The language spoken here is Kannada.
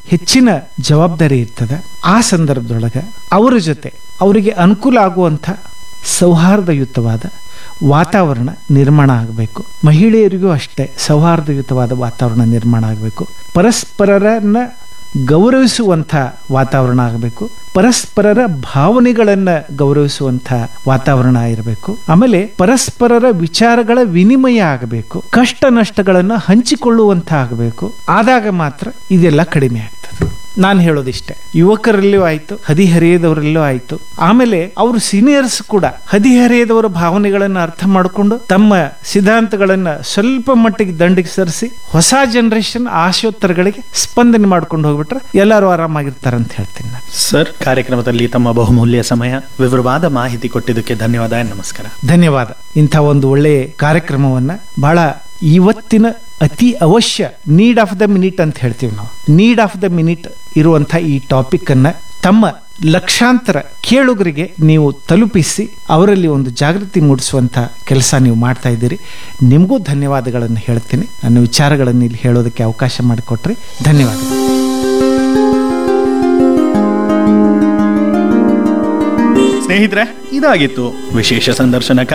ಹೆಚ್ಚಿನ ಜವಾಬ್ದಾರಿ ಇರ್ತದೆ ಆ ಸಂದರ್ಭದೊಳಗೆ ಅವರ ಜೊತೆ ಅವರಿಗೆ ಅನುಕೂಲ ಆಗುವಂಥ ಸೌಹಾರ್ದಯುತವಾದ ವಾತಾವರಣ ನಿರ್ಮಾಣ ಆಗಬೇಕು ಮಹಿಳೆಯರಿಗೂ ಅಷ್ಟೇ ಸೌಹಾರ್ದಯುತವಾದ ವಾತಾವರಣ ನಿರ್ಮಾಣ ಆಗಬೇಕು ಪರಸ್ಪರರನ್ನ ಗೌರವಿಸುವಂಥ ವಾತಾವರಣ ಆಗಬೇಕು ಪರಸ್ಪರರ ಭಾವನೆಗಳನ್ನು ಗೌರವಿಸುವಂಥ ವಾತಾವರಣ ಇರಬೇಕು ಆಮೇಲೆ ಪರಸ್ಪರರ ವಿಚಾರಗಳ ವಿನಿಮಯ ಆಗಬೇಕು ಕಷ್ಟ ನಷ್ಟಗಳನ್ನು ಹಂಚಿಕೊಳ್ಳುವಂಥ ಆಗಬೇಕು ಆದಾಗ ಮಾತ್ರ ಇದೆಲ್ಲ ಕಡಿಮೆ ಆಗ್ತದೆ ನಾನು ಹೇಳೋದಿಷ್ಟೇ ಯುವಕರಲ್ಲೂ ಆಯ್ತು ಹದಿಹರೆಯದವರಲ್ಲೂ ಆಯ್ತು ಆಮೇಲೆ ಅವರು ಸೀನಿಯರ್ಸ್ ಕೂಡ ಹದಿಹರೆಯದವರ ಭಾವನೆಗಳನ್ನು ಅರ್ಥ ಮಾಡಿಕೊಂಡು ತಮ್ಮ ಸಿದ್ಧಾಂತಗಳನ್ನ ಸ್ವಲ್ಪ ಮಟ್ಟಿಗೆ ದಂಡಿಗೆ ಸರಿಸಿ ಹೊಸ ಜನರೇಷನ್ ಆಶೋತ್ತರಗಳಿಗೆ ಸ್ಪಂದನೆ ಮಾಡ್ಕೊಂಡು ಹೋಗ್ಬಿಟ್ರೆ ಎಲ್ಲರೂ ಆರಾಮಾಗಿರ್ತಾರೆ ಅಂತ ಹೇಳ್ತೀನಿ ನಾನು ಸರ್ ಕಾರ್ಯಕ್ರಮದಲ್ಲಿ ತಮ್ಮ ಬಹುಮೂಲ್ಯ ಸಮಯ ವಿವರವಾದ ಮಾಹಿತಿ ಕೊಟ್ಟಿದ್ದಕ್ಕೆ ಧನ್ಯವಾದ ನಮಸ್ಕಾರ ಧನ್ಯವಾದ ಇಂಥ ಒಂದು ಒಳ್ಳೆಯ ಕಾರ್ಯಕ್ರಮವನ್ನ ಬಹಳ ಇವತ್ತಿನ ಅತಿ ಅವಶ್ಯ ನೀಡ್ ಆಫ್ ದ ಮಿನಿಟ್ ಅಂತ ಹೇಳ್ತೀವಿ ನಾವು ನೀಡ್ ಆಫ್ ದ ಮಿನಿಟ್ ಇರುವಂಥ ಈ ಟಾಪಿಕ್ ಅನ್ನ ತಮ್ಮ ಲಕ್ಷಾಂತರ ಕೇಳುಗರಿಗೆ ನೀವು ತಲುಪಿಸಿ ಅವರಲ್ಲಿ ಒಂದು ಜಾಗೃತಿ ಮೂಡಿಸುವಂಥ ಕೆಲಸ ನೀವು ಮಾಡ್ತಾ ಇದ್ದೀರಿ ನಿಮಗೂ ಧನ್ಯವಾದಗಳನ್ನು ಹೇಳ್ತೀನಿ ನನ್ನ ವಿಚಾರಗಳನ್ನು ಇಲ್ಲಿ ಹೇಳೋದಕ್ಕೆ ಅವಕಾಶ ಮಾಡಿಕೊಟ್ರಿ ಧನ್ಯವಾದಗಳು ಸ್ನೇಹಿತರೆ ಇದಾಗಿತ್ತು ವಿಶೇಷ ಸಂದರ್ಶನ